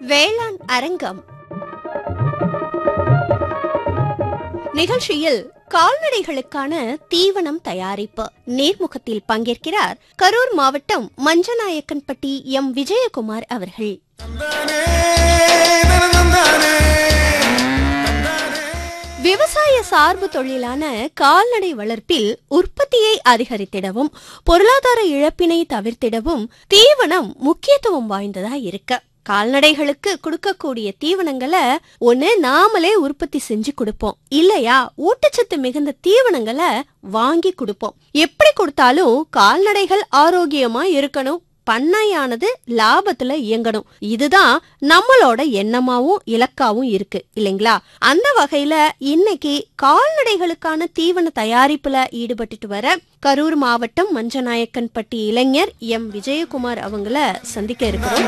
வேளாண் அரங்கம் நிகழ்ச்சியில் கால்நடைகளுக்கான தீவனம் தயாரிப்பு நேர்முகத்தில் பங்கேற்கிறார் கரூர் மாவட்டம் மஞ்சநாயக்கன்பட்டி எம் விஜயகுமார் அவர்கள் விவசாய சார்பு தொழிலான கால்நடை வளர்ப்பில் உற்பத்தியை அதிகரித்திடவும் பொருளாதார இழப்பினை தவிர்த்திடவும் தீவனம் முக்கியத்துவம் வாய்ந்ததா இருக்கு கால்நடைகளுக்கு கொடுக்கக்கூடிய தீவனங்களை ஒண்ணு நாமளே உற்பத்தி செஞ்சு கொடுப்போம் இல்லையா ஊட்டச்சத்து மிகுந்த தீவனங்களை வாங்கி கொடுப்போம் எப்படி கொடுத்தாலும் கால்நடைகள் ஆரோக்கியமா இருக்கணும் பண்ணையானது லாபத்துல இயங்கணும் இதுதான் நம்மளோட எண்ணமாவும் இலக்காவும் இருக்கு இல்லைங்களா அந்த வகையில இன்னைக்கு கால்நடைகளுக்கான தீவன தயாரிப்புல ஈடுபட்டுட்டு வர கரூர் மாவட்டம் மஞ்சநாயக்கன்பட்டி இளைஞர் எம் விஜயகுமார் அவங்கள சந்திக்க இருக்கிறோம்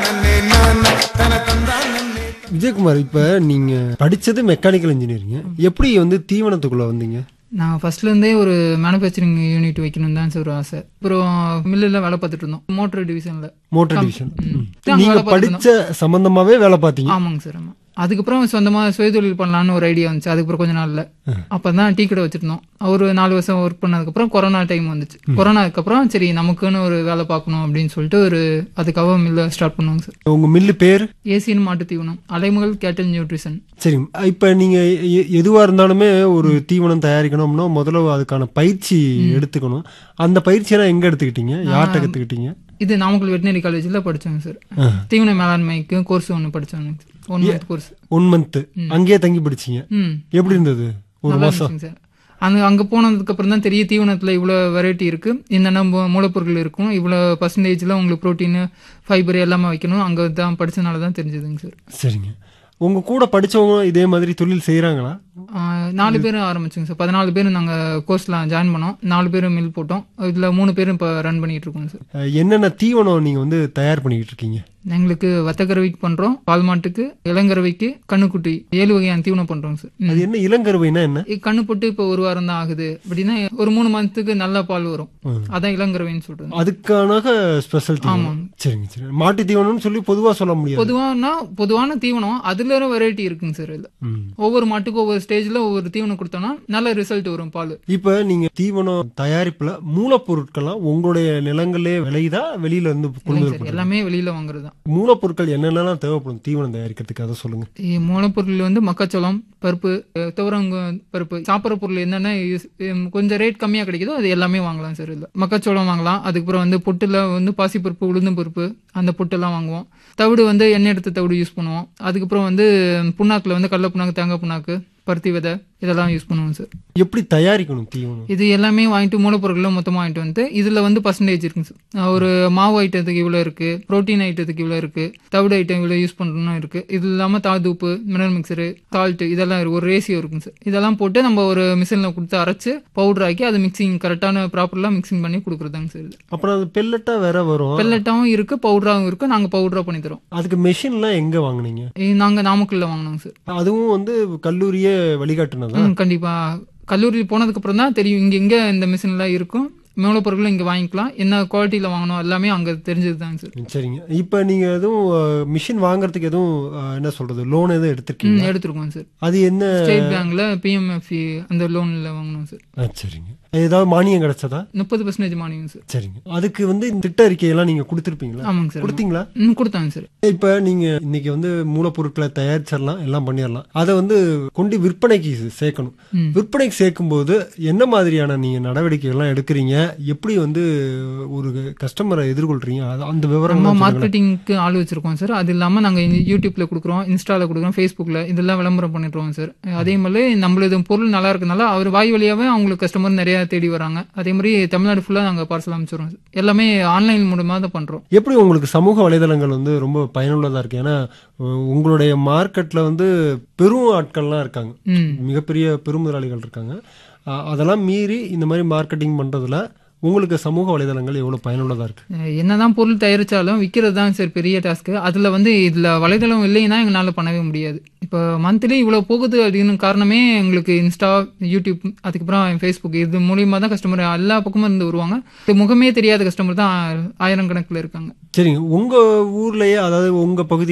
விஜயகுமார் இப்ப நீங்க படிச்சது மெக்கானிக்கல் இன்ஜினியரிங் எப்படி வந்து தீவனத்துக்குள்ள வந்தீங்க நான் ஃபர்ஸ்ட்லேருந்தே ஒரு மேனுஃபேக்சரிங் யூனிட் வைக்கணும் தான் சார் ஒரு ஆசை அப்புறம் மில்லில் வேலை பார்த்துட்டு இருந்தோம் மோட்டர் டிவிஷனில் மோட்டார் டிவிஷன் ம். நீங்க வேலை பார்த்துட்டு படிச்ச சம்பந்தமாவே வேலை பார்த்தீங்க ஆமாங்க சார் ஆமாம் அதுக்கப்புறம் சொந்தமாக சுயதொழில் பண்ணலான்னு ஒரு ஐடியா வந்துச்சு அதுக்கப்புறம் கொஞ்ச நாள்ல அப்போ தான் டீ கடை வச்சிருந்தோம் ஒரு நாலு வருஷம் ஒர்க் பண்ணதுக்கப்புறம் கொரோனா டைம் வந்துச்சு கொரோனாக்கு அப்புறம் சரி நமக்குன்னு ஒரு வேலை பார்க்கணும் அப்படின்னு சொல்லிட்டு ஒரு அதுக்காக மில்ல ஸ்டார்ட் பண்ணுவாங்க சார் உங்க மில்லு பேர் ஏசியன் மாட்டு தீவனம் அலைமுகல் கேட்டல் நியூட்ரிஷன் சரி இப்ப நீங்க எ- எதுவா இருந்தாலுமே ஒரு தீவனம் தயாரிக்கணும்னா முதல்ல அதுக்கான பயிற்சி எடுத்துக்கணும் அந்த பயிற்சியெல்லாம் எங்க எடுத்துக்கிட்டீங்க யார்கிட்ட கத்துக்கிட்டீங்க இது நாமக்கல் வெட்டினரி காலேஜில் படிச்சாங்க சார் தீவன மேலாண்மைக்கு கோர்ஸ் ஒன்று படிச்சாங்க one month course one month அங்கேயே தங்கி படிச்சீங்க ம் எப்படி இருந்தது ஒரு நல்லா மாசம் இருந்துச்சுங்க சார் அங்க அங்க போனதுக்கு அப்புறம் தான் தெரிய தீவனத்துல இவ்வளவு வெரைட்டி இருக்கு என்னென்ன மூ- மூலப்பொருட்கள் இருக்கும் இவ்வளவு பர்சன்டேஜ்ல உங்களுக்கு புரோட்டீன் ஃபைபர் எல்லாமே வைக்கணும் அங்க தான் படிச்சனால தான் தெரிஞ்சதுங்க சார் சரிங்க உங்க கூட படிச்சவங்க இதே மாதிரி தொழில் செய்யறாங்களா ஆஹ் நாலு பேர் ஆரம்பிச்சோங்க சார் பதினாலு பேர் நாங்க கோர்ஸ்ல ஜாயின் பண்ணோம் நாலு பேர் மில் போட்டோம் இதுல மூணு பேரும் இப்போ ரன் பண்ணிட்டு இருக்கோம் சார் அஹ் என்னென்ன தீவனம் நீங்க வந்து தயார் பண்ணிக்கிட்டு இருக்கீங்க எங்களுக்கு வத்தக்கறவைக்கு பண்றோம் பால் மாட்டுக்கு இளங்கறவைக்கு கண்ணுக்குட்டி ஏழு வகையான தீவனம் பண்றோம் சார் ம். அது என்ன இளங்கருவைனா என்ன இ- கண்ணு போட்டு இப்போ ஒரு வாரம் தான் ஆகுது அப்படின்னா ஒரு மூணு மந்த்துக்கு நல்ல பால் வரும் அதான் இளங்கறவைன்னு சொல்றது அதுக்கான ஸ்பெஷல் தீவனம் ஆமாங்க. சரிங்க சரி மாட்டு தீவனம்னு சொல்லி பொதுவா சொல்ல முடியாது பொதுவானா பொதுவான தீவனம் அதுல ஒரு வெரைட்டி இருக்குங்க சார் இதுல ம். ஒவ்வொரு மாட்டுக்கும் ஒவ்வொரு ஸ்டேஜ்ல ஒவ்வொரு தீவனம் கொடுத்தோம்னா நல்ல ரிசல்ட் வரும் பால் இப்ப நீங்க தீவனம் தயாரிப்புல மூலப்பொருட்கள்லாம் உங்களுடைய நிலங்களே விளையுதா வெளியில இருந்து கொண்டு இல்லைங்க வரப்படுது சார் எல்லாமே வெளியில வாங்குறது தான் மூலப்பொருட்கள் என்னென்னலாம் தேவைப்படும் தீவனம் தயாரிக்கிறதுக்கு அதை சொல்லுங்க மூலப்பொருள் வந்து மக்காச்சோளம் பருப்பு அஹ், துவரங்க பருப்பு சாப்பிட்ற பொருள் என்னென்ன use- ஹம், கொஞ்சம் ரேட் கம்மியா கிடைக்குதோ அது எல்லாமே வாங்கலாம் சார் இதுல மக்காச்சோளம் வாங்கலாம் அதுக்கப்புறம் வந்து பொட்டுல வந்து பாசிப்பருப்பு உளுந்தும் பருப்பு அந்த பொட்டெல்லாம் வாங்குவோம் தவிடு வந்து எண்ணெய் எடுத்த தவிடு யூஸ் பண்ணுவோம் அதுக்கப்புறம் வந்து புண்ணாக்குல வந்து கடல புண்ணாக்கு தேங்காய் புண்ணாக்கு பருத்தி விதை இதெல்லாம் யூஸ் பண்ணுவோம் சார் எப்படி தயாரிக்கணும் தீவனம் இது எல்லாமே வாங்கிட்டு மூலப்பொருட்களும் மொத்தமாக வாங்கிட்டு வந்து இதுல வந்து பர்சன்டேஜ் இருக்குங்க சார் ஒரு மாவு ஐட்டத்துக்கு இவ்வளோ இருக்கு புரோட்டீன் ஐட்டத்துக்கு இவ்வளோ இருக்கு தவிடு ஐட்டம் இவ்வளோ யூஸ் பண்ணணும் இருக்கு இது இல்லாமல் தாதுப்பு மினரல் மிக்சரு சால்ட் இதெல்லாம் இருக்கு ஒரு ரேசியோ இருக்குங்க சார் இதெல்லாம் போட்டு நம்ம ஒரு மிஷினில் கொடுத்து அரைச்சு பவுடர் ஆக்கி அது மிக்சிங் கரெக்டான ப்ராப்பர்லாம் மிக்சிங் பண்ணி கொடுக்குறதாங்க சார் இது அப்புறம் அது பெல்லட்டா வேற வரும் பெல்லட்டாவும் இருக்கு பவுடராகவும் இருக்கு நாங்கள் பவுடராக பண்ணி தரோம் அதுக்கு மெஷின்லாம் எங்க வாங்குனீங்க இது நாங்கள் நாமக்கல்ல வாங்கினோங்க சார் அதுவும் வந்து கல்லூரியே வழிகாட்டுனதா ம் கண்டிப்பா கல்லூரி போனதுக்கு அப்புறம் தான் தெரியும் இங்க எங்க இந்த மிஷின்லாம் இருக்கும் மூலப்பொருட்களும் இங்க வாங்கிக்கலாம் என்ன குவாலிட்டியில வாங்கணும் எல்லாமே அங்க தெரிஞ்சது தாங்க சார் சரிங்க இப்ப நீங்க எதுவும் மிஷின் வாங்குறதுக்கு எதுவும் அஹ், என்ன சொல்றது லோன் எதுவும் எடுத்திருக்கீங்க ம் எடுத்துருக்கோம் சார் அது என்ன ஸ்டேட் பேங்க்ல பிஎம்எஃப்இ அந்த லோன்ல வாங்கணும் சார் ஆ, சரிங்க ஏதாவது மானியம் கிடைச்சதா முப்பது பர்சன்டேஜ் மானியம் சார் சரிங்க அதுக்கு வந்து இந்த திட்ட அறிக்கையெல்லாம் நீங்க கொடுத்துருப்பீங்களா ஆமாங்க சார் கொடுத்தீங்களா ம் கொடுத்தாங்க சார் இப்ப நீங்க இன்னைக்கு வந்து மூலப்பொருட்களை தயாரிச்சிடலாம் எல்லாம் பண்ணிடலாம் அதை வந்து கொண்டு விற்பனைக்கு சேர்க்கணும் ம். விற்பனைக்கு சேர்க்கும்போது என்ன மாதிரியான நீங்க நடவடிக்கைகள்லாம் எடுக்கிறீங்க எப்படி வந்து ஒரு கஸ்டமரை எதிர்கொள்றீங்க அது- அந்த நம்ம விவரம் மார்க்கெட்டிங்க்கு ஆள் வச்சிருக்கோம் சார் அது இல்லாம நாங்க இந்த யூடியூப்ல கொடுக்குறோம் இன்ஸ்டால கொடுக்குறோம் ஃபேஸ்புக்ல இதெல்லாம் விளம்பரம் பண்ணிட்டுருவோம் சார் அதே மாதிரி நம்மளது பொருள் நல்லா இருக்கனால அவர் வாய் வழியாவே அவங்களுக்கு கஸ்டமர் நிறைய தேடி வராங்க அதே மாதிரி தமிழ்நாடு ஃபுல்லா நாங்க பார்சல் அமைச்சிடுறோம் சார் எல்லாமே ஆன்லைன் மூலமா தான் பண்றோம் எப்படி உங்களுக்கு சமூக வலைதளங்கள் வந்து ரொம்ப பயனுள்ளதா இருக்கு ஏன்னா உ- உங்களுடைய மார்க்கெட்ல வந்து பெரும் ஆட்கள்லாம் இருக்காங்க ம் மிகப்பெரிய பெருமுதலாளிகள் இருக்காங்க அ- அதெல்லாம் மீறி இந்த மாதிரி மார்க்கெட்டிங் பண்றதுல உங்களுக்கு சமூக வலைதளங்கள் எவ்வளவு பயனுள்ளதா இருக்கு அஹ் என்னதான் பொருள் தயாரிச்சாலும் விற்கிறது தான் சார் பெரிய டாஸ்க்கு அதில் வந்து இதில் வலைதளம் இல்லைன்னா எங்களால் பண்ணவே முடியாது இப்போ மந்த்லி இவ்வளோ போகுது அப்படின்னு காரணமே எங்களுக்கு இன்ஸ்டா யூடியூப் அதுக்கப்புறம் ஃபேஸ்புக் இது மூலியமாக தான் கஸ்டமர் எல்லா பக்கமும் இருந்து வருவாங்க இது முகமே தெரியாத கஸ்டமர் தான் ஆயிரம் கணக்கில் இருக்காங்க சரிங்க உங்க ஊர்லயே அதாவது உங்க பகுதி